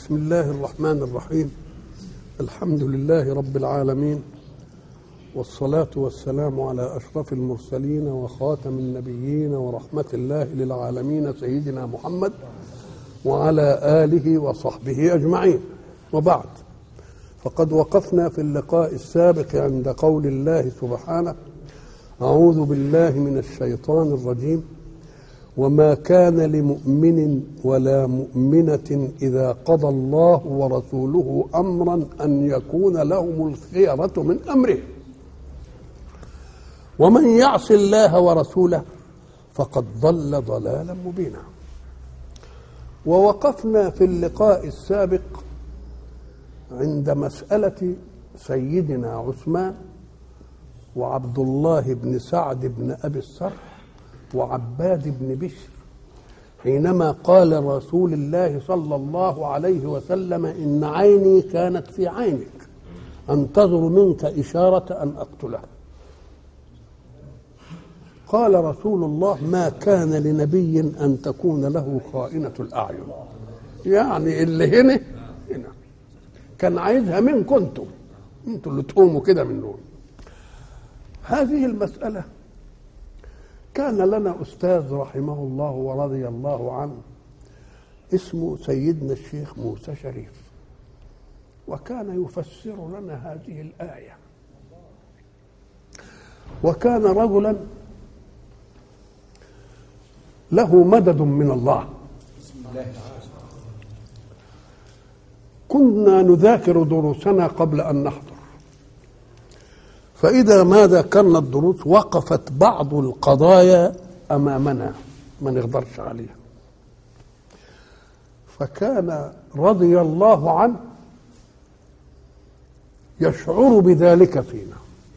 بسم الله الرحمن الرحيم الحمد لله رب العالمين والصلاة والسلام على أشرف المرسلين وخاتم النبيين ورحمة الله للعالمين سيدنا محمد وعلى آله وصحبه أجمعين وبعد فقد وقفنا في اللقاء السابق عند قول الله سبحانه أعوذ بالله من الشيطان الرجيم وما كان لمؤمن ولا مؤمنة إذا قضى الله ورسوله أمرا أن يكون لهم الخيرة من أمره ومن يعص الله ورسوله فقد ضل ضلالا مبينا ووقفنا في اللقاء السابق عند مسألة سيدنا عثمان وعبد الله بن سعد بن أبي السرح وعباد بن بشر حينما قال رسول الله صلى الله عليه وسلم إن عيني كانت في عينك أنتظر منك إشارة أن أقتله قال رسول الله ما كان لنبي أن تكون له خائنة الأعين يعني اللي هنا هنا كان عايزها منكم انتم انتم اللي تقوموا كده من دول هذه المسألة كان لنا أستاذ رحمه الله ورضي الله عنه اسمه سيدنا الشيخ موسى شريف وكان يفسر لنا هذه الآية وكان رجلا له مدد من الله كنا نذاكر دروسنا قبل أن نحضر فإذا ما ذاكرنا الدروس وقفت بعض القضايا أمامنا ما نقدرش عليها فكان رضي الله عنه يشعر بذلك فينا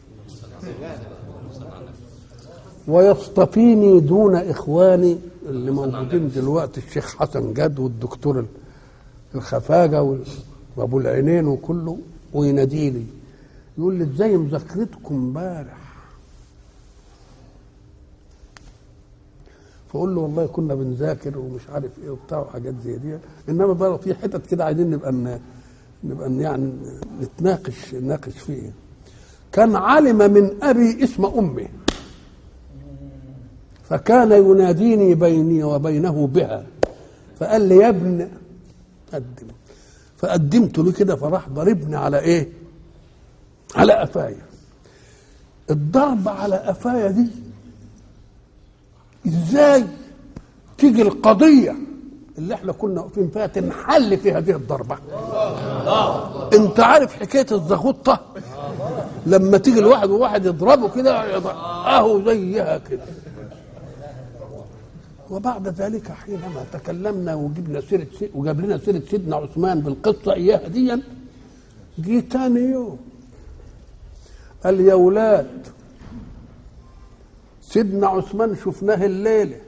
ويصطفيني دون إخواني اللي موجودين دلوقتي الشيخ حسن جد والدكتور الخفاجة وأبو العينين وكله ويناديلي يقول لي ازاي مذاكرتكم امبارح فاقول له والله كنا بنذاكر ومش عارف ايه وبتاع وحاجات زي دي انما بقى في حتت كده عايزين نبقى ن... نبقى يعني نتناقش نناقش فيه كان علم من ابي اسم امي فكان يناديني بيني وبينه بها فقال لي يا ابن قدم فقدمت له كده فراح ضربني على ايه على قفايا الضرب على قفايا دي ازاي تيجي القضيه اللي احنا كنا واقفين فيها تنحل في هذه الضربه انت عارف حكايه الزغطه لما تيجي الواحد وواحد يضربه كده اهو زيها كده وبعد ذلك حينما تكلمنا وجبنا سيره وجاب لنا سيره سيدنا عثمان بالقصه اياها دي جه تاني يوم قال يا ولاد سيدنا عثمان شفناه الليلة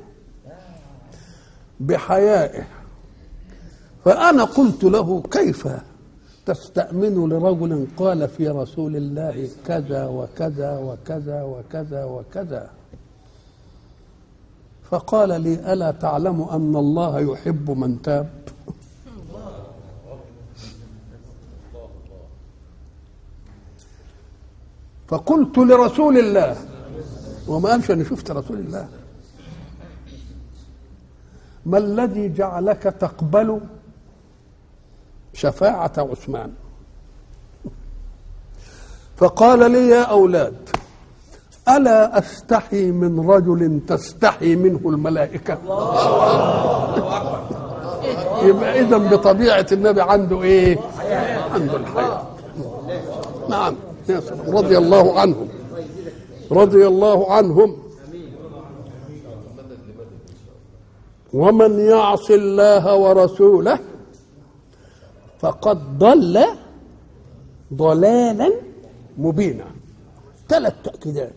بحيائه فأنا قلت له كيف تستأمن لرجل قال في رسول الله كذا وكذا وكذا وكذا وكذا فقال لي ألا تعلم أن الله يحب من تاب فقلت لرسول الله وما قالش انا شفت رسول الله ما الذي جعلك تقبل شفاعة عثمان فقال لي يا أولاد ألا أستحي من رجل تستحي منه الملائكة يبقى إذا بطبيعة النبي عنده إيه عنده الحياة نعم رضي الله عنهم رضي الله عنهم ومن يعص الله ورسوله فقد ضل ضلالا مبينا ثلاث تأكيدات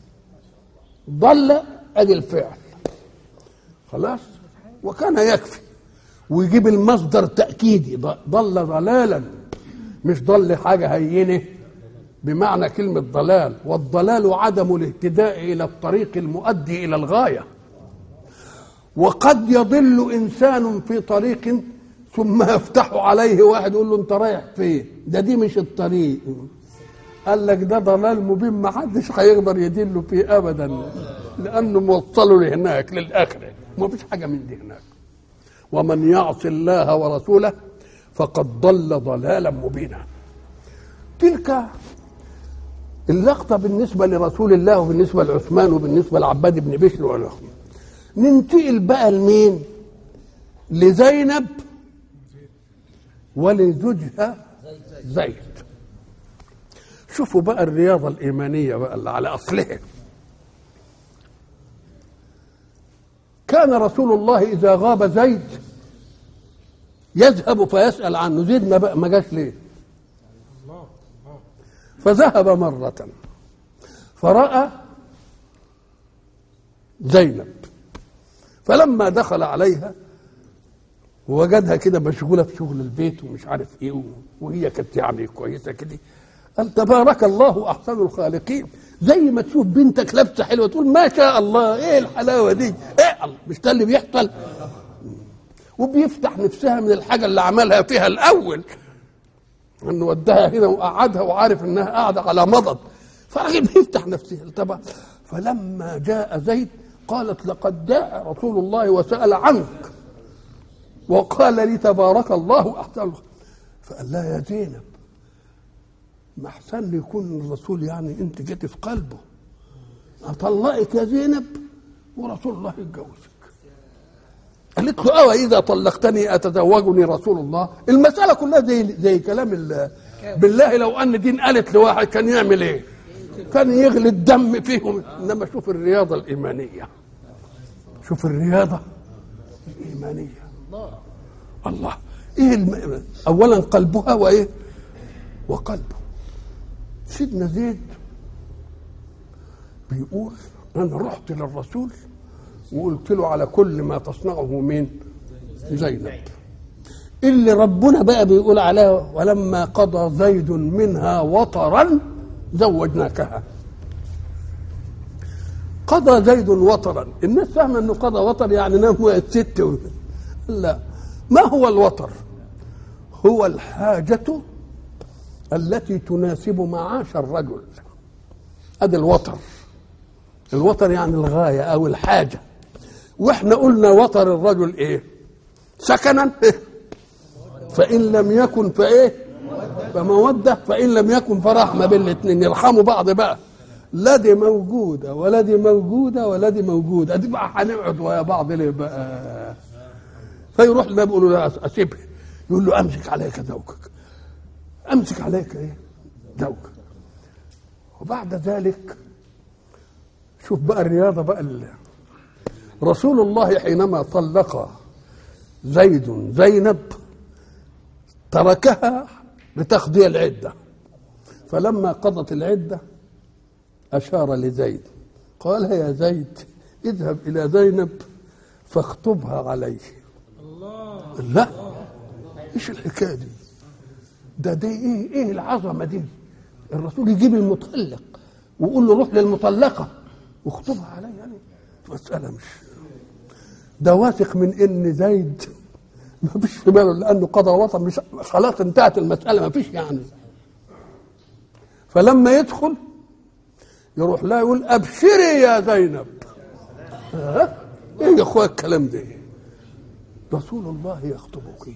ضل ادي الفعل خلاص وكان يكفي ويجيب المصدر تأكيدي ضل ضلالا مش ضل حاجة هينه بمعنى كلمة ضلال والضلال عدم الاهتداء إلى الطريق المؤدي إلى الغاية وقد يضل إنسان في طريق ثم يفتح عليه واحد يقول له انت رايح فين ده دي مش الطريق قال لك ده ضلال مبين ما حدش هيقدر يدله فيه ابدا لانه موصله لهناك للاخره ما فيش حاجه من دي هناك ومن يعص الله ورسوله فقد ضل ضلالا مبينا تلك اللقطة بالنسبة لرسول الله وبالنسبة لعثمان وبالنسبة لعباد بن بشر والأخوة ننتقل بقى لمين لزينب ولزوجها زيد شوفوا بقى الرياضة الإيمانية بقى اللي على أصلها كان رسول الله إذا غاب زيد يذهب فيسأل عنه زيد ما, بقى ما جاش ليه فذهب مرة فرأى زينب فلما دخل عليها ووجدها كده مشغولة في شغل البيت ومش عارف ايه وهي كانت يعني كويسة كده قال تبارك الله أحسن الخالقين زي ما تشوف بنتك لابسة حلوة تقول ما شاء الله ايه الحلاوة دي ايه الله مش ده اللي بيحصل وبيفتح نفسها من الحاجة اللي عملها فيها الأول انه وداها هنا وقعدها وعارف انها قاعده على مضض فراجل بيفتح نفسه طبعا فلما جاء زيد قالت لقد جاء رسول الله وسال عنك وقال لي تبارك الله احسن فقال لها يا زينب ما احسن لي يكون الرسول يعني انت جيت في قلبه اطلقك يا زينب ورسول الله يتجوزك قالت له أوى إذا طلقتني أتزوجني رسول الله المسألة كلها زي زي كلام ال- بالله لو أن دين قالت لواحد كان يعمل إيه؟ كان يغلي الدم فيهم إنما شوف الرياضة الإيمانية شوف الرياضة الإيمانية الله إيه الم... أولا قلبها وإيه؟ وقلبه سيدنا زيد بيقول أنا رحت للرسول وقلت له على كل ما تصنعه مين زينب اللي ربنا بقى بيقول عليها ولما قضى زيد منها وطرا زوجناكها قضى زيد وطرا الناس فاهمه انه قضى وطر يعني نام هو الست و... لا ما هو الوطر هو الحاجة التي تناسب معاش الرجل هذا الوطر الوطر يعني الغاية أو الحاجة واحنا قلنا وطر الرجل ايه سكنا فان لم يكن فايه فمودة فان لم يكن فرحمة بين الاثنين يرحموا بعض بقى لا دي موجودة ولا دي موجودة ولا دي موجودة دي بقى هنقعد ويا بعض ليه بقى فيروح للنبي يقول له لا اسيبها يقول له امسك عليك زوجك امسك عليك ايه زوجك وبعد ذلك شوف بقى الرياضة بقى اللي رسول الله حينما طلق زيد زينب تركها لتقضي العدة فلما قضت العدة أشار لزيد قال يا زيد اذهب إلى زينب فاخطبها عليه الله لا ايش الحكايه دي ده دي ايه ايه العظمه دي الرسول يجيب المطلق ويقول له روح للمطلقه واخطبها عليه يعني مساله مش ده واثق من ان زيد ما فيش في باله لانه قضى وطن مش خلاص انتهت المساله ما فيش يعني فلما يدخل يروح لا يقول ابشري يا زينب ها؟ ايه يا اخويا الكلام ده رسول الله يخطبك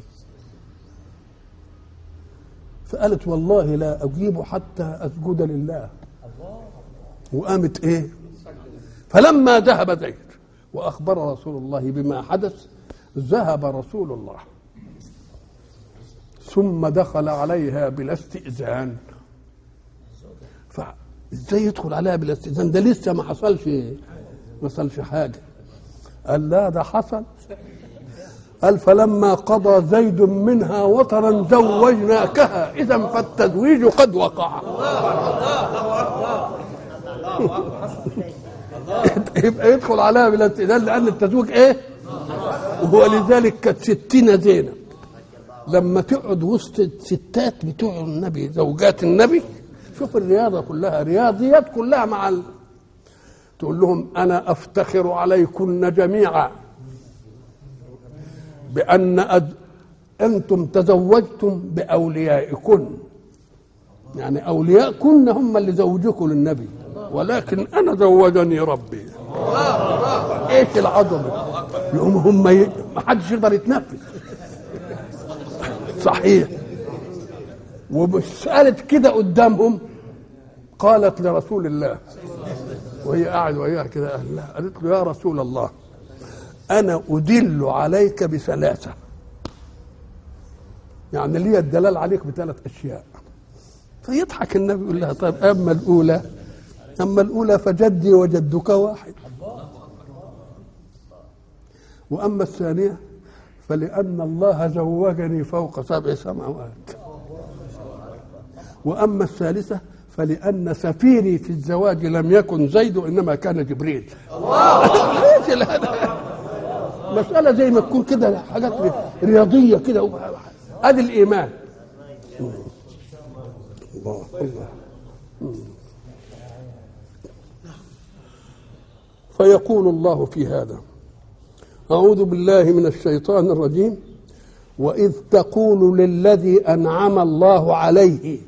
فقالت والله لا اجيب حتى اسجد لله وقامت ايه فلما ذهب زيد واخبر رسول الله بما حدث ذهب رسول الله ثم دخل عليها بلا استئذان فازاي يدخل عليها بلا استئذان ده لسه ما حصلش ما حصلش حاجه قال لا ده حصل قال فلما قضى زيد منها وطرا زوجناكها اذا فالتزويج قد وقع يبقى يدخل عليها بلا استئذان لان التزويج ايه وهو لذلك كانت ستنا زينب لما تقعد وسط الستات بتوع النبي زوجات النبي شوف الرياضة كلها رياضيات كلها مع ال... تقول لهم أنا أفتخر عليكن جميعا بأن أد... انتم تزوجتم باوليائكن يعني اولياءكن هم اللي زوجوكم للنبي ولكن انا زوجني ربي ايش العظمه يقوم هم ي... ما حدش يقدر يتنفس صحيح ومش سالت كده قدامهم قالت لرسول الله وهي قاعد وياها كده اهلها قالت له يا رسول الله انا ادل عليك بثلاثه يعني لي الدلال عليك بثلاث اشياء فيضحك النبي يقول لها طيب اما الاولى اما الاولى فجدي وجدك واحد واما الثانيه فلان الله زوجني فوق سبع سماوات واما الثالثه فلان سفيري في الزواج لم يكن زيد وانما كان جبريل ايش هذا مساله زي ما تكون كده حاجات رياضيه كده ادي الايمان الله الله فيقول الله في هذا أعوذ بالله من الشيطان الرجيم وإذ تقول للذي أنعم الله عليه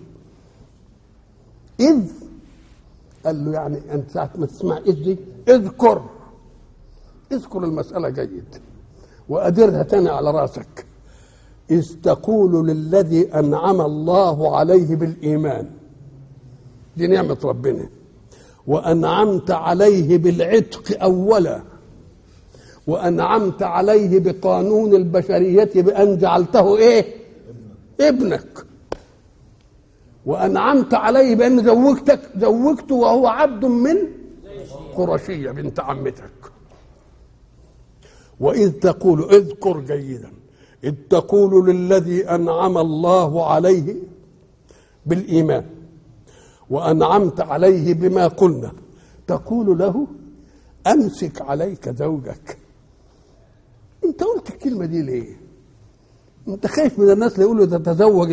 إذ قال له يعني أنت ساعة ما تسمع إذ دي اذكر اذكر المسألة جيد وأدرها تاني على راسك إذ تقول للذي أنعم الله عليه بالإيمان دي نعمة ربنا وأنعمت عليه بالعتق أولا وأنعمت عليه بقانون البشرية بأن جعلته إيه ابنك وأنعمت عليه بأن زوجتك زوجته وهو عبد من قرشية بنت عمتك وإذ تقول اذكر جيدا إذ تقول للذي أنعم الله عليه بالإيمان وأنعمت عليه بما قلنا تقول له أمسك عليك زوجك أنت قلت الكلمة دي ليه؟ أنت خايف من الناس اللي يقولوا تتزوج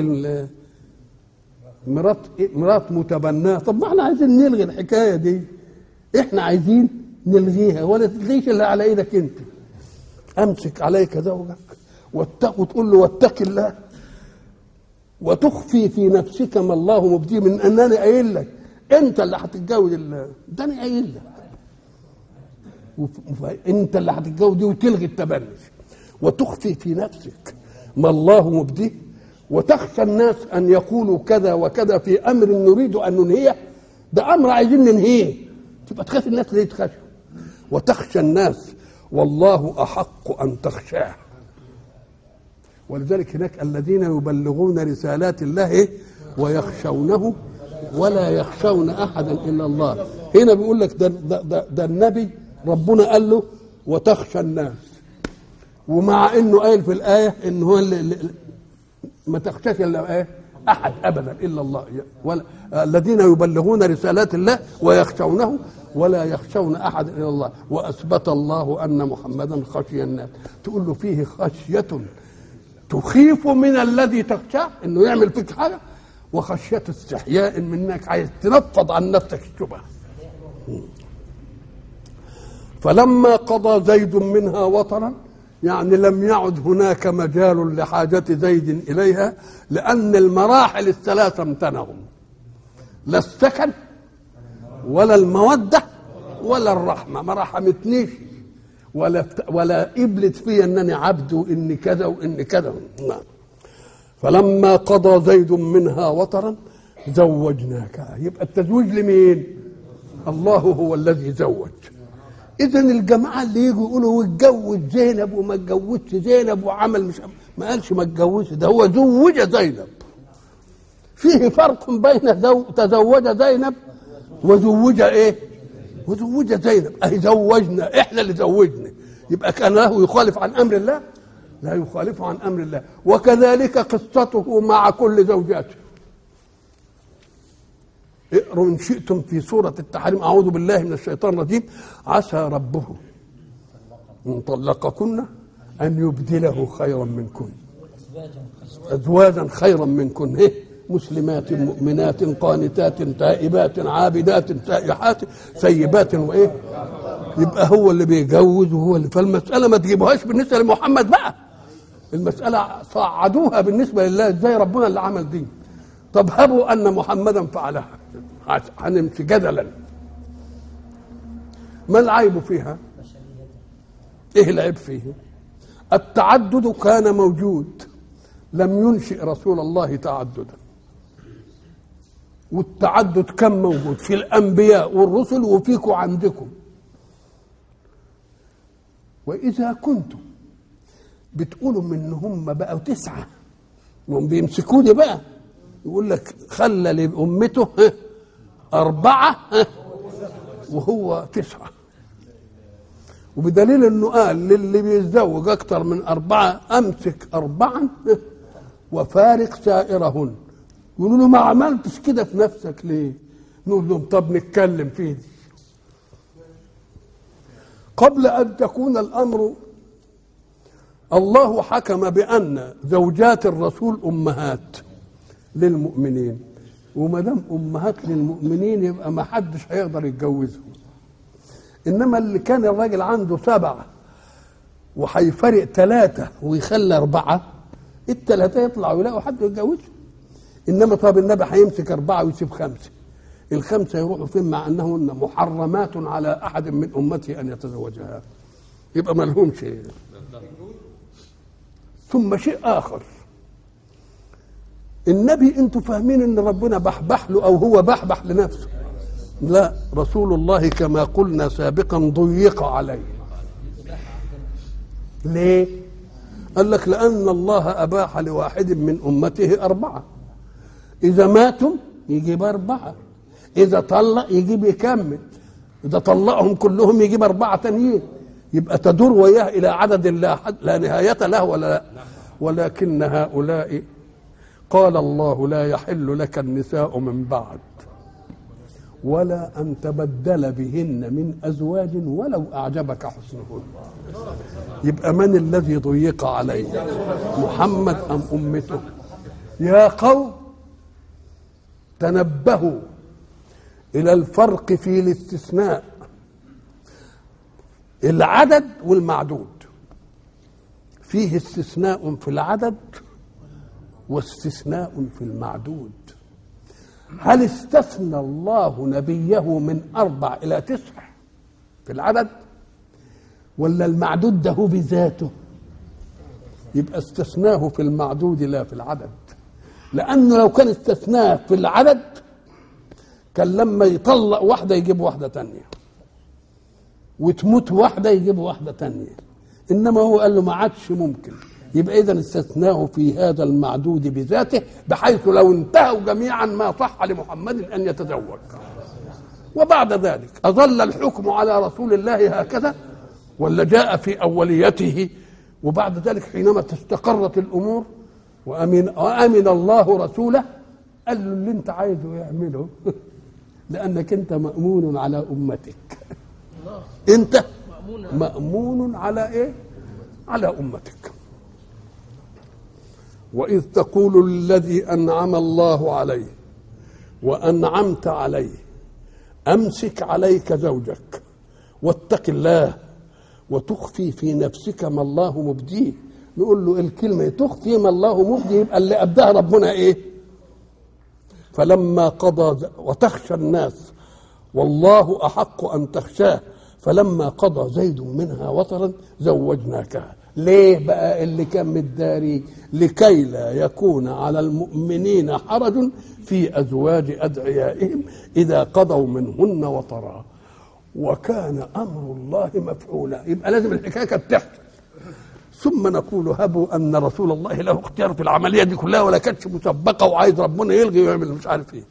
مرات مرات متبناه طب ما احنا عايزين نلغي الحكايه دي احنا عايزين نلغيها ولا تلغيش الا على ايدك انت امسك عليك زوجك واتق وتقول له واتق الله وتخفي في نفسك ما الله مبديه من انني قايل لك انت اللي هتتجوز ده انا قايل لك انت اللي هتتجوز دي وتلغي التبني وتخفي في نفسك ما الله مبديه وتخشى الناس ان يقولوا كذا وكذا في امر نريد ان ننهيه ده امر عايزين ننهيه تبقى تخاف الناس ليه تخشوا وتخشى الناس والله احق ان تخشاه ولذلك هناك الذين يبلغون رسالات الله إيه؟ ويخشونه ولا يخشون احدا الا الله هنا بيقول لك ده, ده, ده, ده النبي ربنا قال له وتخشى الناس ومع انه قايل في الايه ان هو اللي اللي ما تخشاش الا ايه احد ابدا الا الله ولا الذين يبلغون رسالات الله ويخشونه ولا يخشون احد الا الله واثبت الله ان محمدا خشي الناس تقول له فيه خشيه تخيف من الذي تخشاه انه يعمل فيك حاجه وخشيه استحياء منك عايز تنفض عن نفسك الشبهه فلما قضى زيد منها وطرا يعني لم يعد هناك مجال لحاجة زيد إليها لأن المراحل الثلاثة امتنعوا لا السكن ولا المودة ولا الرحمة ما رحمتنيش ولا ولا قبلت في انني عبد واني كذا واني كذا نعم فلما قضى زيد منها وطرا زوجناك يبقى التزويج لمين؟ الله هو الذي زوج اذا الجماعه اللي يجوا يقولوا اتجوز زينب وما اتجوزش زينب وعمل مش ما قالش ما اتجوزش ده هو زوج زينب فيه فرق بين زو... تزوج زينب وزوج ايه وزوج زينب اهي زوجنا احنا اللي زوجنا يبقى كان له يخالف عن امر الله لا يخالف عن امر الله وكذلك قصته مع كل زوجاته اقروا ان شئتم في سوره التحريم اعوذ بالله من الشيطان الرجيم عسى ربه ان طلقكن ان يبدله خيرا منكن ازواجا خيرا منكن إيه؟ مسلمات مؤمنات قانتات تائبات عابدات سائحات سيبات وايه يبقى هو اللي بيجوز وهو اللي فالمساله ما تجيبوهاش بالنسبه لمحمد بقى المسألة صعدوها بالنسبة لله ازاي ربنا اللي عمل دي طب هبوا أن محمدا فعلها هنمشي جدلا ما العيب فيها ايه العيب فيه التعدد كان موجود لم ينشئ رسول الله تعددا والتعدد كان موجود في الانبياء والرسل وفيكم عندكم واذا كنتم بتقولوا ان هم بقوا تسعه وهم بيمسكوني بقى يقول لك خلى لامته ها، اربعه ها، وهو تسعه وبدليل انه قال للي بيتزوج اكتر من اربعه امسك اربعا ها، وفارق سائرهن يقولوا له ما عملتش كده في نفسك ليه؟ نقول لهم طب نتكلم فيه دي قبل ان تكون الامر الله حكم بان زوجات الرسول امهات للمؤمنين وما دام امهات للمؤمنين يبقى ما حدش هيقدر يتجوزهم انما اللي كان الراجل عنده سبعه وهيفرق ثلاثه ويخلي اربعه الثلاثه يطلعوا يلاقوا حد يتجوزهم انما طب النبي هيمسك اربعه ويسيب خمسه الخمسه يروحوا فين مع انهن محرمات على احد من امته ان يتزوجها يبقى ما لهمش ثم شيء اخر النبي انتوا فاهمين ان ربنا بحبح له او هو بحبح لنفسه لا رسول الله كما قلنا سابقا ضيق عليه ليه قال لك لان الله اباح لواحد من امته اربعه اذا ماتوا يجيب اربعه اذا طلق يجيب يكمل اذا طلقهم كلهم يجيب اربعه تانيين يبقى تدور وياه الى عدد لا حد لا نهايه له ولا لا ولكن هؤلاء قال الله لا يحل لك النساء من بعد ولا ان تبدل بهن من ازواج ولو اعجبك حسنهن يبقى من الذي ضيق عليه محمد ام امته يا قوم تنبهوا الى الفرق في الاستثناء العدد والمعدود فيه استثناء في العدد واستثناء في المعدود هل استثنى الله نبيه من اربع الى تسع في العدد ولا المعدود ده هو بذاته يبقى استثناه في المعدود لا في العدد لانه لو كان استثناه في العدد كان لما يطلق واحده يجيب واحده تانية وتموت واحده يجيب واحده تانية انما هو قال له ما عادش ممكن يبقى اذا استثناه في هذا المعدود بذاته بحيث لو انتهوا جميعا ما صح لمحمد ان يتزوج وبعد ذلك اظل الحكم على رسول الله هكذا ولا جاء في اوليته وبعد ذلك حينما استقرت الامور وامن وامن الله رسوله قال له اللي انت عايزه يعمله لانك انت مامون على امتك انت مامون على ايه على امتك واذ تقول للذي انعم الله عليه وانعمت عليه امسك عليك زوجك واتق الله وتخفي في نفسك ما الله مبديه نقول له الكلمه تخفي ما الله مبديه يبقى اللي ابداها ربنا ايه فلما قضى وتخشى الناس والله احق ان تخشاه فلما قضى زيد منها وطرا زوجناكها ليه بقى اللي كان متداري لكي لا يكون على المؤمنين حرج في ازواج ادعيائهم اذا قضوا منهن وطرا وكان امر الله مفعولا يبقى لازم الحكايه كانت تحصل ثم نقول هبوا ان رسول الله له اختيار في العمليه دي كلها ولا كانتش مسبقه وعايز ربنا يلغي ويعمل مش عارف ايه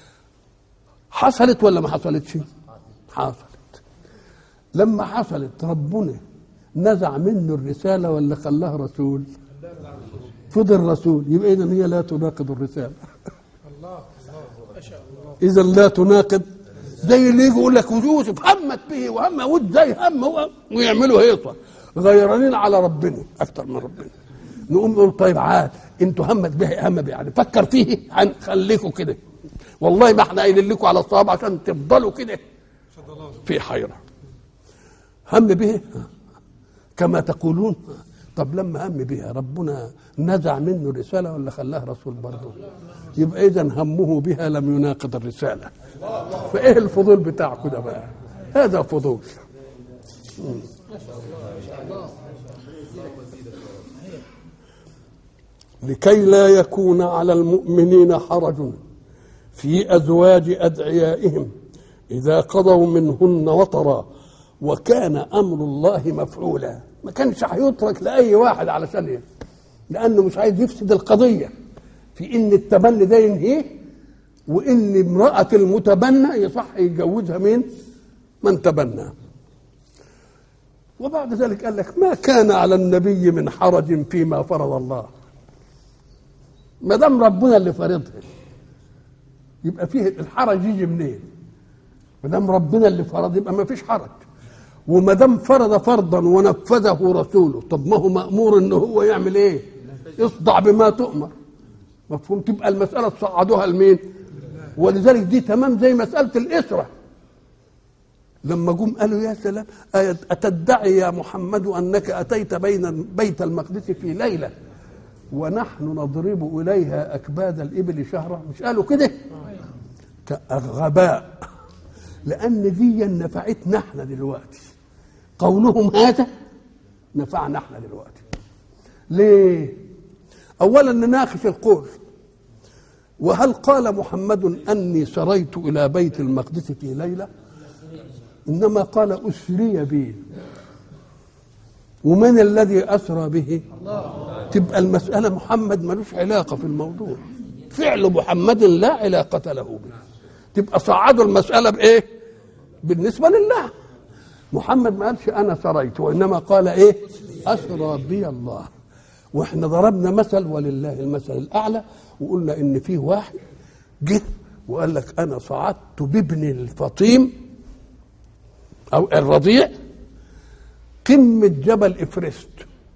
حصلت ولا ما حصلتش حصلت لما حصلت ربنا نزع منه الرسالة ولا خلاها رسول فضل رسول يبقى إذا هي لا تناقض الرسالة إذا لا تناقض زي اللي يجي يقول لك يوسف همت به وهم ود زي هم هو ويعملوا هيصة غيرانين على ربنا أكتر من ربنا نقوم نقول طيب عاد انتوا همت به هم به يعني فكر فيه هنخليكم كده والله ما احنا قايلين لكم على الصواب عشان تفضلوا كده في حيره هم به كما تقولون طب لما هم بها ربنا نزع منه الرسالة ولا خلاه رسول برضه يبقى إذا همه بها لم يناقض الرسالة فإيه الفضول بتاعكم ده بقى هذا فضول لكي لا يكون على المؤمنين حرج في أزواج أدعيائهم إذا قضوا منهن وطرا وكان أمر الله مفعولا ما كانش هيترك لأي واحد علشان إيه لأنه مش عايز يفسد القضية في إن التبني ده ينهيه وإن امرأة المتبنى يصح يتجوزها مين؟ من تبنى وبعد ذلك قال لك ما كان على النبي من حرج فيما فرض الله ما دام ربنا اللي فرضها يبقى فيه الحرج يجي منين؟ ما دام ربنا اللي فرض يبقى ما فيش حرج وما دام فرض فرضا ونفذه رسوله طب ما هو مامور ان هو يعمل ايه؟ اصدع بما تؤمر مفهوم تبقى المساله تصعدوها لمين؟ ولذلك دي تمام زي مساله الاسره لما جم قالوا يا سلام أتدعي يا محمد أنك أتيت بين بيت المقدس في ليلة ونحن نضرب إليها أكباد الإبل شهرا مش قالوا كده غباء لأن دي نفعتنا احنا دلوقتي قولهم هذا نفعنا احنا دلوقتي ليه أولا نناقش القول وهل قال محمد أني سريت إلى بيت المقدس في ليلة إنما قال أسري بي ومن الذي أسرى به تبقى المسألة محمد ملوش علاقة في الموضوع فعل محمد لا علاقة له به تبقى صعدوا المسألة بإيه بالنسبة لله محمد ما قالش أنا سريت وإنما قال إيه أسرى بي الله وإحنا ضربنا مثل ولله المثل الأعلى وقلنا إن فيه واحد جه وقال لك أنا صعدت بابني الفطيم أو الرضيع قمة جبل إفرست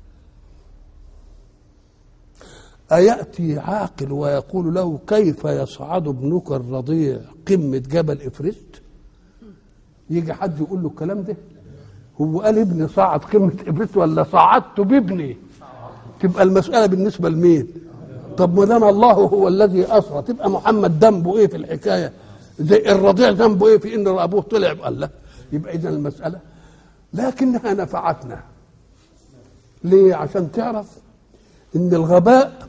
أيأتي عاقل ويقول له كيف يصعد ابنك الرضيع قمة جبل إفرست يجي حد يقول له الكلام ده هو قال ابني صعد قمة إفرست ولا صعدت بابني تبقى المسألة بالنسبة لمين طب ما دام الله هو الذي أسرى تبقى محمد ذنبه إيه في الحكاية زي الرضيع ذنبه إيه في إن أبوه طلع قال له يبقى إذا المسألة لكنها نفعتنا ليه عشان تعرف ان الغباء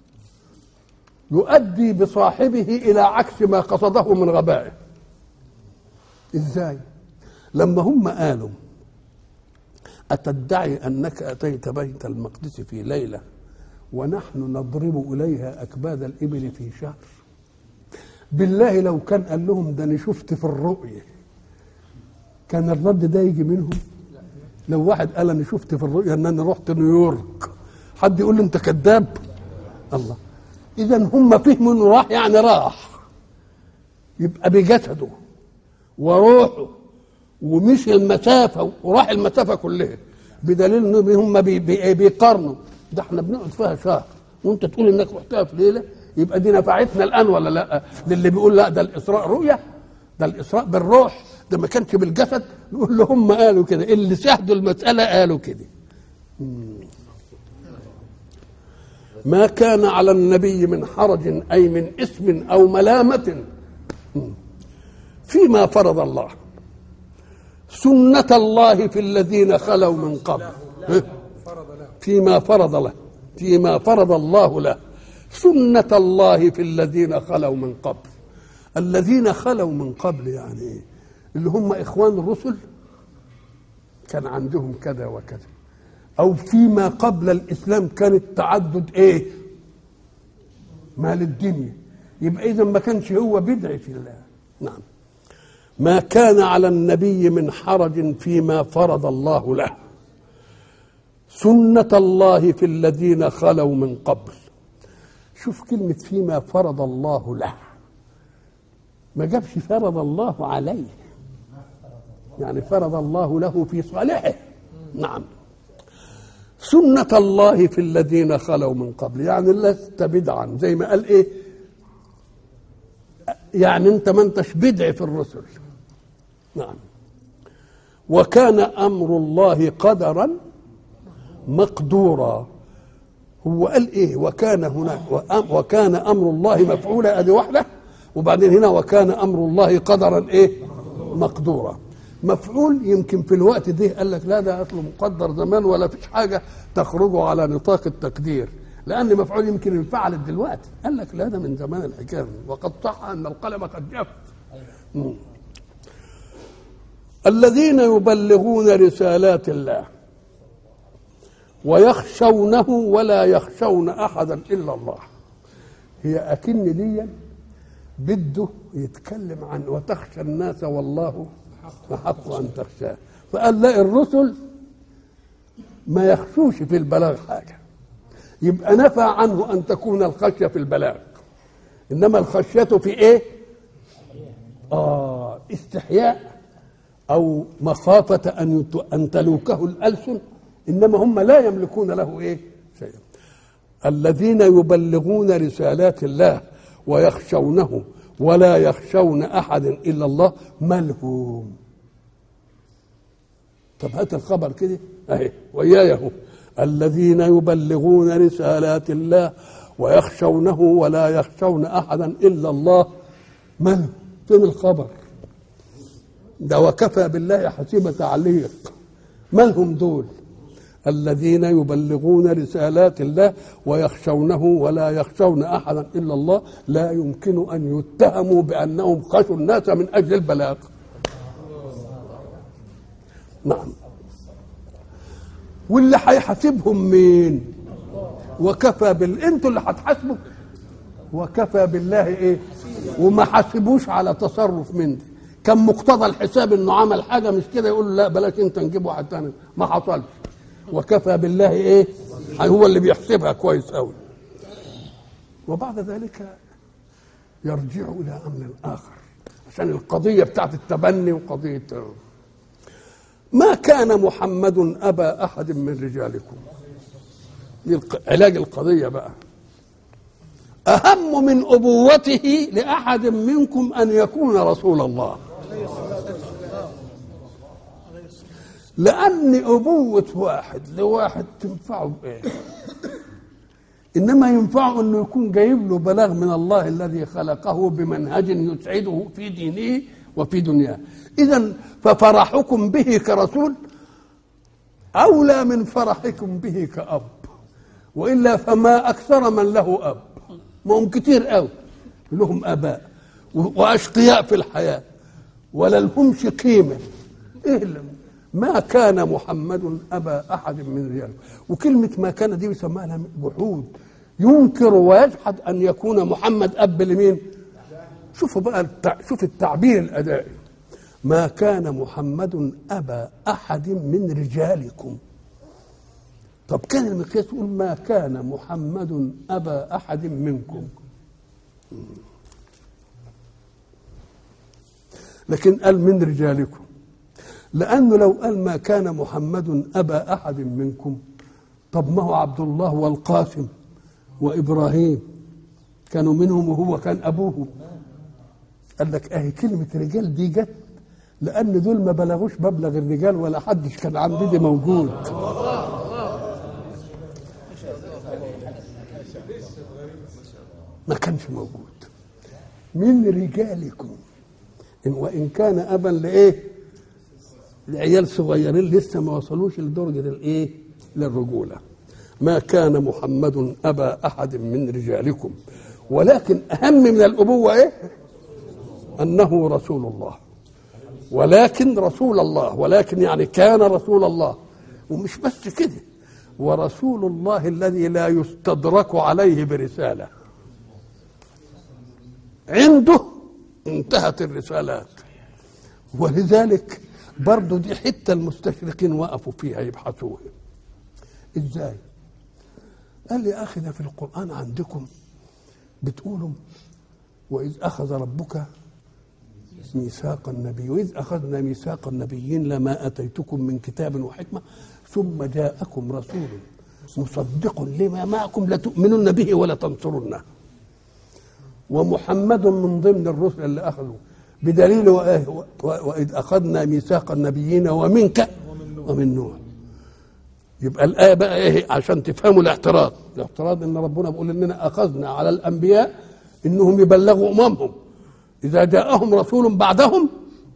يؤدي بصاحبه الى عكس ما قصده من غبائه ازاي لما هم قالوا اتدعي انك اتيت بيت المقدس في ليله ونحن نضرب اليها اكباد الابل في شهر بالله لو كان قال لهم ده انا شفت في الرؤيه كان الرد ده يجي منهم لو واحد قال انا شفت في الرؤيا ان انا رحت نيويورك حد يقول لي انت كذاب الله اذا هم فهموا انه راح يعني راح يبقى بجسده وروحه ومشي المسافه وراح المسافه كلها بدليل ان هم بي بي بيقارنوا ده احنا بنقعد فيها شهر وانت تقول انك رحتها في ليله يبقى دي نفعتنا الان ولا لا للي بيقول لا ده الاسراء رؤيه ده الاسراء بالروح ده ما كانش بالجسد نقول له هم قالوا كده اللي شاهدوا المسألة قالوا كده ما كان على النبي من حرج أي من اسم أو ملامة فيما فرض الله سنة الله في الذين خلوا من قبل فيما فرض له فيما فرض الله له سنة الله في الذين خلوا من قبل الذين خلوا من قبل يعني ايه اللي هم اخوان الرسل كان عندهم كذا وكذا او فيما قبل الاسلام كان التعدد ايه مال الدنيا يبقى اذا ما كانش هو بدعي في الله نعم ما كان على النبي من حرج فيما فرض الله له سنة الله في الذين خلوا من قبل شوف كلمة فيما فرض الله له ما جابش فرض الله عليه يعني فرض الله له في صالحه نعم سنة الله في الذين خلوا من قبل يعني لست بدعا زي ما قال ايه يعني انت ما انتش بدع في الرسل نعم وكان امر الله قدرا مقدورا هو قال ايه وكان هناك وأم- وكان امر الله مفعولا ادي واحده وبعدين هنا وكان امر الله قدرا ايه مقدورا مفعول يمكن في الوقت ده قال لك لا ده اصله مقدر زمان ولا فيش حاجه تخرج على نطاق التقدير لان مفعول يمكن انفعلت دلوقتي قال لك لا ده من زمان الحكايه وقد صح ان القلم قد جف مم. الذين يبلغون رسالات الله ويخشونه ولا يخشون احدا الا الله هي اكن ليا بده يتكلم عن وتخشى الناس والله احق ان تخشاه فقال لا الرسل ما يخشوش في البلاغ حاجه يبقى نفى عنه ان تكون الخشيه في البلاغ انما الخشيه في ايه اه استحياء او مخافه ان يت- ان تلوكه الالسن انما هم لا يملكون له ايه شيئا الذين يبلغون رسالات الله ويخشونه ولا يخشون احدا الا الله ملهم طب هات الخبر كده اهي وياي اهو الذين يبلغون رسالات الله ويخشونه ولا يخشون احدا الا الله من فين الخبر ده وكفى بالله حسيب تعليق من هم دول الذين يبلغون رسالات الله ويخشونه ولا يخشون احدا الا الله لا يمكن ان يتهموا بانهم خشوا الناس من اجل البلاغ نعم واللي هيحاسبهم مين وكفى بال انتوا اللي هتحاسبوا وكفى بالله ايه وما حاسبوش على تصرف من دي كان مقتضى الحساب انه عمل حاجه مش كده يقول لا بلاش انت نجيب واحد تاني ما حصلش وكفى بالله ايه هو اللي بيحسبها كويس قوي وبعد ذلك يرجع الى امر اخر عشان القضيه بتاعت التبني وقضيه ما كان محمد ابا احد من رجالكم دي الق- علاج القضيه بقى اهم من ابوته لاحد منكم ان يكون رسول الله لان ابوه واحد لواحد تنفعه بايه انما ينفعه انه يكون جايب له بلاغ من الله الذي خلقه بمنهج يسعده في دينه وفي دنياه اذا ففرحكم به كرسول اولى من فرحكم به كاب والا فما اكثر من له اب ما هم كتير قوي لهم اباء و- واشقياء في الحياه ولا لهمش قيمه ايه اللي ما كان محمد ابا احد من رجال وكلمه ما كان دي بيسموها لها جحود ينكر ويجحد ان يكون محمد اب لمين شوفوا بقى التع... شوف التعبير الادائي ما كان محمد ابا احد من رجالكم طب كان المقياس يقول ما كان محمد ابا احد منكم لكن قال من رجالكم لانه لو قال ما كان محمد ابا احد منكم طب ما هو عبد الله والقاسم وابراهيم كانوا منهم وهو كان ابوه قال لك اهي كلمه رجال دي جت لان دول ما بلغوش مبلغ الرجال ولا حدش كان عندي دي موجود ما كانش موجود من رجالكم إن وان كان ابا لايه لعيال صغيرين لسه ما وصلوش لدرجه الايه للرجوله ما كان محمد ابا احد من رجالكم ولكن اهم من الابوه ايه انه رسول الله ولكن رسول الله ولكن يعني كان رسول الله ومش بس كده ورسول الله الذي لا يستدرك عليه برساله عنده انتهت الرسالات ولذلك برضو دي حتة المستشرقين وقفوا فيها يبحثوها ازاي قال لي اخي ده في القرآن عندكم بتقولوا وإذ أخذ ربك ميثاق النبي وإذ أخذنا ميثاق النبيين لما أتيتكم من كتاب وحكمة ثم جاءكم رسول مصدق لما معكم لتؤمنن به ولا تنصرنه ومحمد من ضمن الرسل اللي أخذوا بدليل وآه- و- وإذ أخذنا ميثاق النبيين ومنك ومن نوح يبقى الآية بقى إيه عشان تفهموا الاعتراض الاعتراض إن ربنا بيقول إننا أخذنا على الأنبياء إنهم يبلغوا أممهم إذا جاءهم رسول بعدهم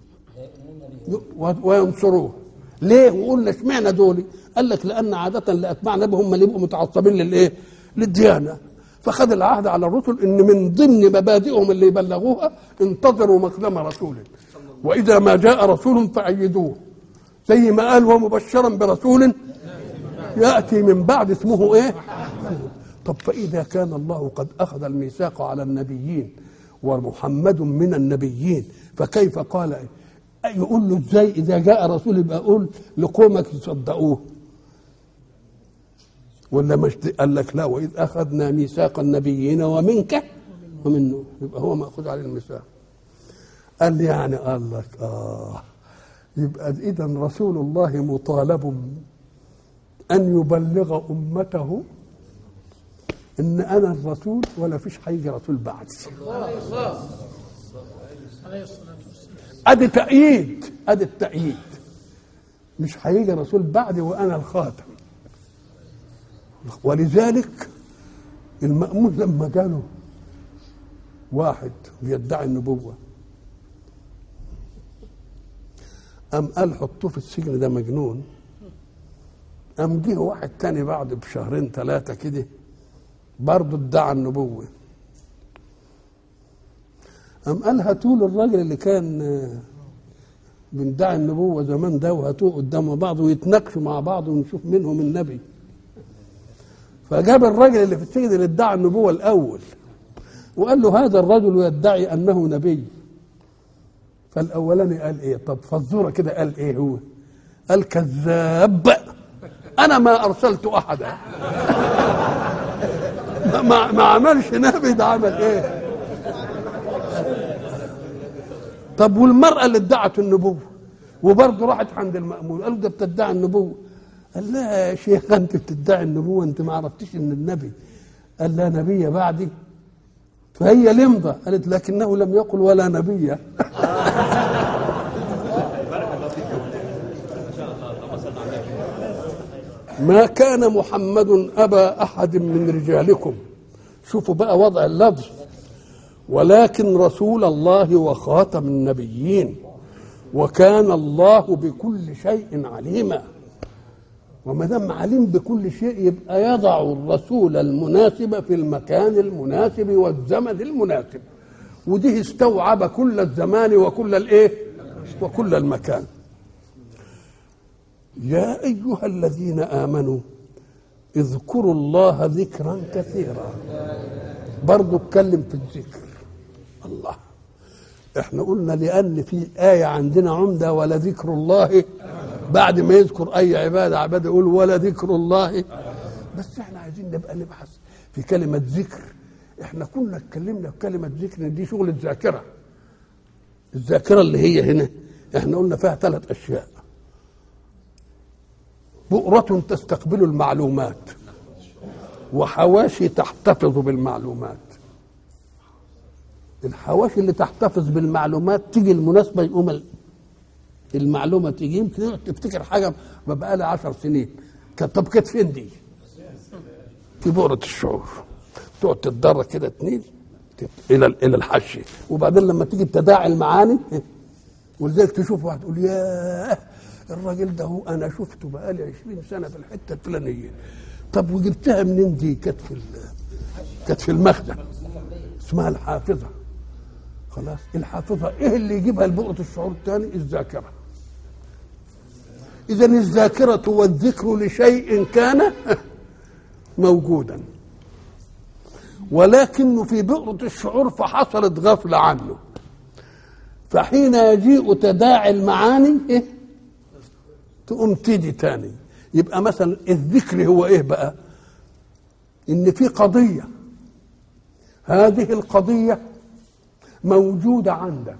وينصروه ليه وقلنا اشمعنى دول قال لك لان عاده اللي اتباع النبي هم اللي يبقوا متعصبين للايه للديانه فخذ العهد على الرسل ان من ضمن مبادئهم اللي يبلغوها انتظروا مقدم رسول واذا ما جاء رسول فايدوه زي ما قال ومبشرا برسول ياتي من بعد اسمه ايه طب فاذا كان الله قد اخذ الميثاق على النبيين ومحمد من النبيين فكيف قال إيه؟ يقول له ازاي اذا جاء رسول يبقى قول لقومك يصدقوه ولا مش قال لك لا واذ اخذنا ميثاق النبيين ومنك ومن يبقى هو ماخوذ عليه الميثاق قال لي يعني قال لك اه يبقى اذا رسول الله مطالب ان يبلغ امته ان انا الرسول ولا فيش هيجي رسول بعدي ادي تأييد ادي التأييد مش هيجي رسول بعدي وانا الخاتم ولذلك المأمون لما جاله واحد بيدعي النبوة قام قال حطوه في السجن ده مجنون قام جه واحد تاني بعد بشهرين ثلاثة كده برضه ادعى النبوة قام قال هاتوا له الراجل اللي كان بيدعي النبوة زمان ده وهاتوه قدام بعض ويتناقشوا مع بعض ونشوف منهم النبي فجاب الراجل اللي في السجن اللي ادعى النبوة الأول وقال له هذا الرجل يدعي أنه نبي فالأولاني قال إيه طب فالزورة كده قال إيه هو قال كذاب أنا ما أرسلت أحدا ما, ما عملش نبي ده عمل إيه طب والمرأة اللي ادعت النبوة وبرضه راحت عند المأمون قالوا ده بتدعي النبوة قال لا يا شيخ انت بتدعي النبوة انت ما عرفتش ان النبي قال لا نبي بعدي فهي لمضة قالت لكنه لم يقل ولا نبي ما كان محمد أبا أحد من رجالكم شوفوا بقى وضع اللفظ ولكن رسول الله وخاتم النبيين وكان الله بكل شيء عليما وما دام عليم بكل شيء يبقى يضع الرسول المناسب في المكان المناسب والزمن المناسب ودي استوعب كل الزمان وكل الايه وكل المكان يا ايها الذين امنوا اذكروا الله ذكرا كثيرا برضو اتكلم في الذكر الله احنا قلنا لان في ايه عندنا عمده ولا ذكر الله بعد ما يذكر اي عباده عباده يقول ولا ذكر الله بس احنا عايزين نبقى نبحث في كلمه ذكر احنا كنا اتكلمنا في كلمه ذكر دي شغل الذاكره الذاكره اللي هي هنا احنا قلنا فيها ثلاث اشياء بؤرة تستقبل المعلومات وحواشي تحتفظ بالمعلومات الحواشي اللي تحتفظ بالمعلومات تيجي المناسبة يقوم المعلومة تيجي يمكن تفتكر حاجة ما بقى لها 10 سنين طب كانت فين دي؟ في بؤرة الشعور تقعد تتدرج كده تنيل الى الى الحشي وبعدين لما تيجي تداعي المعاني ولذلك تشوف واحد تقول ياه الراجل ده هو انا شفته بقالي 20 سنه في الحته الفلانيه طب وجبتها منين دي كانت في كانت في المخزن اسمها الحافظه خلاص الحافظه ايه اللي يجيبها لبؤره الشعور الثاني الذاكره اذا الذاكره والذكر لشيء كان موجودا ولكنه في بؤرة الشعور فحصلت غفلة عنه فحين يجيء تداعي المعاني إيه؟ تقوم تيجي تاني يبقى مثلا الذكر هو ايه بقى ان في قضية هذه القضية موجودة عندك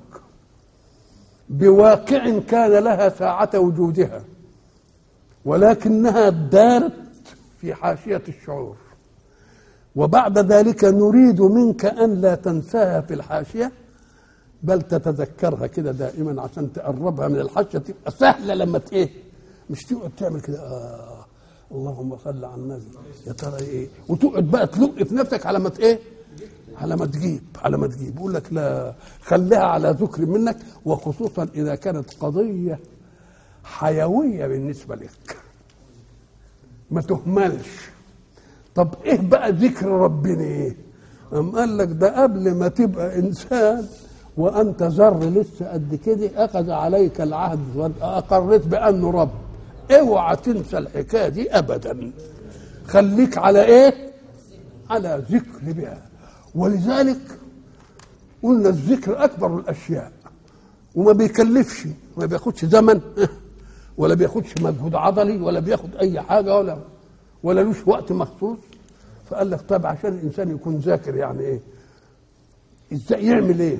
بواقع كان لها ساعة وجودها ولكنها دارت في حاشية الشعور وبعد ذلك نريد منك أن لا تنساها في الحاشية بل تتذكرها كده دائما عشان تقربها من الحاشية تبقى سهلة لما ايه مش تقعد تعمل كده آه اللهم صل على النبي يا ترى ايه وتقعد بقى تلق في نفسك على ما ت- ايه على ما تجيب على ما تجيب يقول لك لا خليها على ذكر منك وخصوصا اذا كانت قضيه حيويه بالنسبه لك ما تهملش طب ايه بقى ذكر ربنا ايه أم قال لك ده قبل ما تبقى انسان وانت ذر لسه قد كده اخذ عليك العهد واقريت بانه رب اوعى تنسى الحكايه دي ابدا خليك على ايه على ذكر بها ولذلك قلنا الذكر اكبر الاشياء وما بيكلفش ما بياخدش زمن ولا بياخدش مجهود عضلي ولا بياخد اي حاجه ولا ولا لوش وقت مخصوص فقال لك طب عشان الانسان يكون ذاكر يعني ايه ازاي يعمل ايه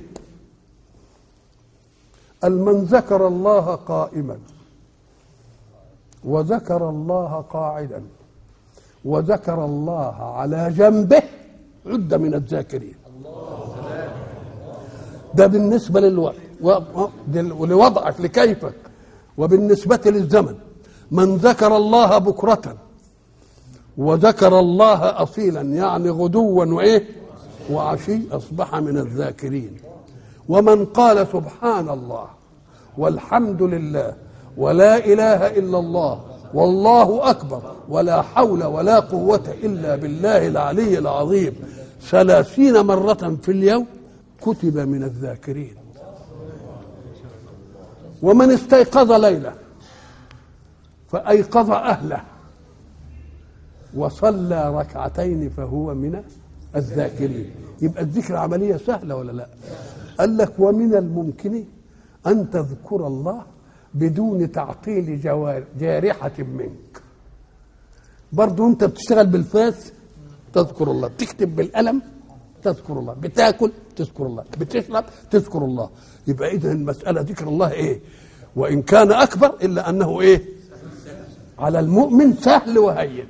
قال من ذكر الله قائما وذكر الله قاعدا وذكر الله على جنبه عد من الذاكرين ده بالنسبه للوقت و- دل- ولوضعك لكيفك وبالنسبه للزمن من ذكر الله بكره وذكر الله اصيلا يعني غدوا وايه وعشي اصبح من الذاكرين ومن قال سبحان الله والحمد لله ولا اله الا الله والله اكبر ولا حول ولا قوه الا بالله العلي العظيم ثلاثين مره في اليوم كتب من الذاكرين ومن استيقظ ليله فايقظ اهله وصلى ركعتين فهو من الذاكرين يبقى الذكر عملية سهلة ولا لا قال لك ومن الممكن أن تذكر الله بدون تعطيل جوار جارحة منك برضو أنت بتشتغل بالفاس تذكر الله بتكتب بالقلم تذكر الله بتاكل تذكر الله بتشرب تذكر الله يبقى إذا المسألة ذكر الله إيه وإن كان أكبر إلا أنه إيه على المؤمن سهل وهين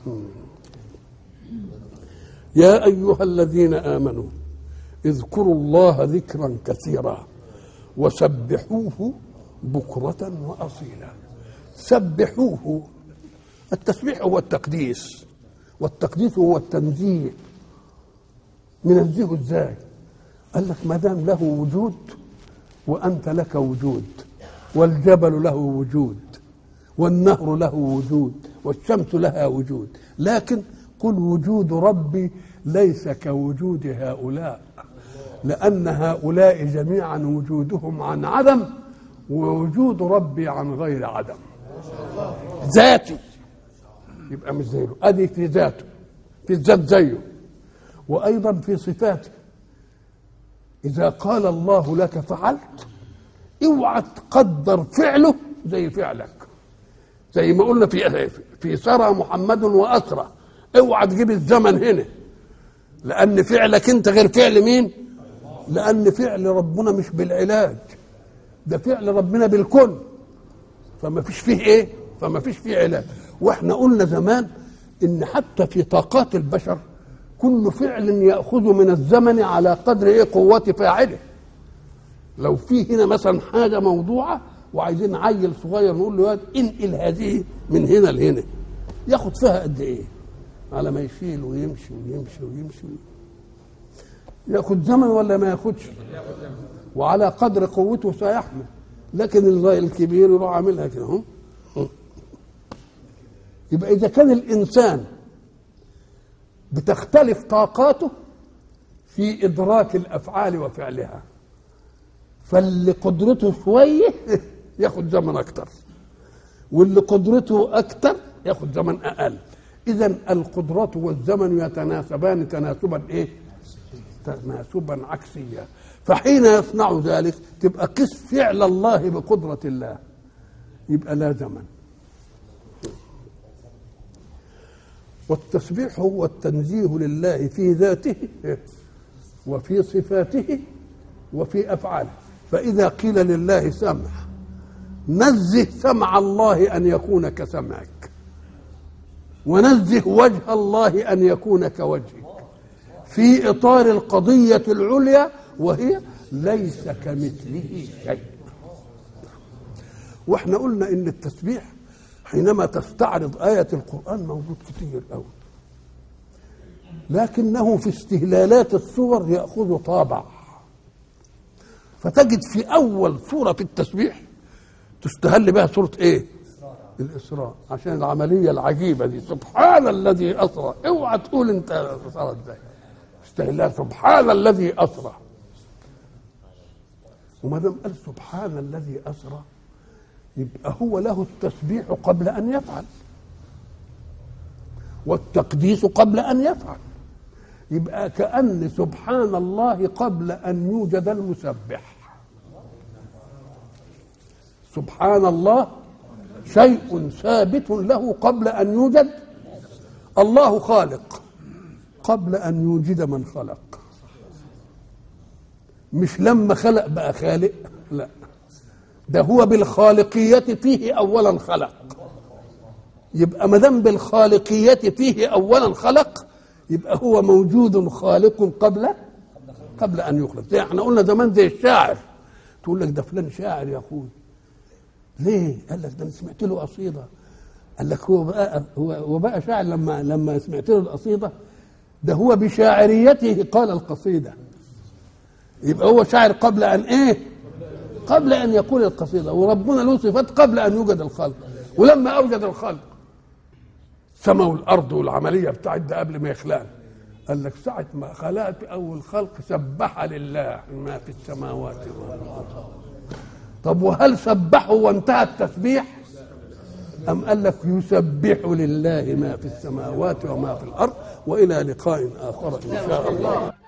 يا ايها الذين امنوا اذكروا الله ذكرا كثيرا وسبحوه بكره واصيلا سبحوه التسبيح هو التقديس والتقديس هو التنزيه ننزهه ازاي قال لك ما دام له وجود وانت لك وجود والجبل له وجود والنهر له وجود والشمس لها وجود لكن قل وجود ربي ليس كوجود هؤلاء لأن هؤلاء جميعا وجودهم عن عدم ووجود ربي عن غير عدم ذاتي يبقى مش زيه ادي في ذاته في الذات زيه وايضا في صفاته اذا قال الله لك فعلت اوعى تقدر فعله زي فعلك زي ما قلنا في في سرى محمد واسرى اوعى تجيب الزمن هنا لان فعلك انت غير فعل مين لان فعل ربنا مش بالعلاج ده فعل ربنا بالكل فما فيش فيه ايه فما فيش فيه علاج واحنا قلنا زمان ان حتى في طاقات البشر كل فعل ياخذ من الزمن على قدر ايه قوه فاعله لو في هنا مثلا حاجه موضوعه وعايزين عيل صغير نقول له يا واد انقل هذه من هنا لهنا ياخد فيها قد ايه على ما يشيل ويمشي ويمشي ويمشي ياخد زمن ولا ما ياخدش وعلى قدر قوته سيحمل لكن الراي الكبير يروح عاملها كده هم يبقى اذا كان الانسان بتختلف طاقاته في ادراك الافعال وفعلها فاللي قدرته شويه ياخد زمن اكتر واللي قدرته اكتر ياخد زمن اقل اذا القدرات والزمن يتناسبان تناسبا ايه تناسبا عكسيا فحين يصنع ذلك تبقى قس فعل الله بقدرة الله يبقى لا زمن والتسبيح هو التنزيه لله في ذاته وفي صفاته وفي أفعاله فإذا قيل لله سمع نزه سمع الله أن يكون كسمعك ونزه وجه الله أن يكون كوجهك في إطار القضية العليا وهي ليس كمثله شيء واحنا قلنا ان التسبيح حينما تستعرض آية القرآن موجود كتير أوي لكنه في استهلالات الصور يأخذ طابع فتجد في أول سورة في التسبيح تستهل بها سورة إيه؟ الإسراء عشان العملية العجيبة دي سبحان الذي أسرى اوعى تقول أنت أسرى إزاي استهلال سبحان الذي أسرى وما دام قال سبحان الذي أسرى يبقى هو له التسبيح قبل أن يفعل والتقديس قبل أن يفعل يبقى كأن سبحان الله قبل أن يوجد المسبح سبحان الله شيء ثابت له قبل أن يوجد الله خالق قبل أن يوجد من خلق مش لما خلق بقى خالق لا ده هو بالخالقية فيه أولا خلق يبقى ما دام بالخالقية فيه أولا خلق يبقى هو موجود خالق قبل قبل أن يخلق زي احنا قلنا زمان زي الشاعر تقول لك ده فلان شاعر يا أخوي ليه؟ قال لك ده انا سمعت له قصيده قال لك هو بقى هو هو بقى شاعر لما لما سمعت له القصيده ده هو بشاعريته قال القصيده يبقى هو شاعر قبل ان ايه؟ قبل ان يقول القصيده وربنا له صفات قبل ان يوجد الخلق ولما اوجد الخلق السماء والارض والعمليه بتاعت ده قبل ما يخلقنا قال لك ساعة ما خلقت أول خلق سبح لله ما في السماوات وما في الأرض طب وهل سبحوا وانتهى التسبيح أم قال لك يسبح لله ما في السماوات وما في الأرض وإلى لقاء آخر إن شاء الله